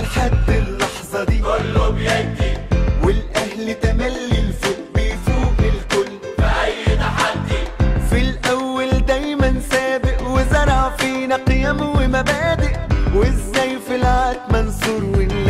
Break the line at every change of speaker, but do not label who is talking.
لحد اللحظة دي
كله بيدي
والاهلي تملي الفوق بيفوق الكل
في اي تحدي
في الاول دايما سابق وزرع فينا قيم ومبادئ وازاي في العاد منصور ونلاقي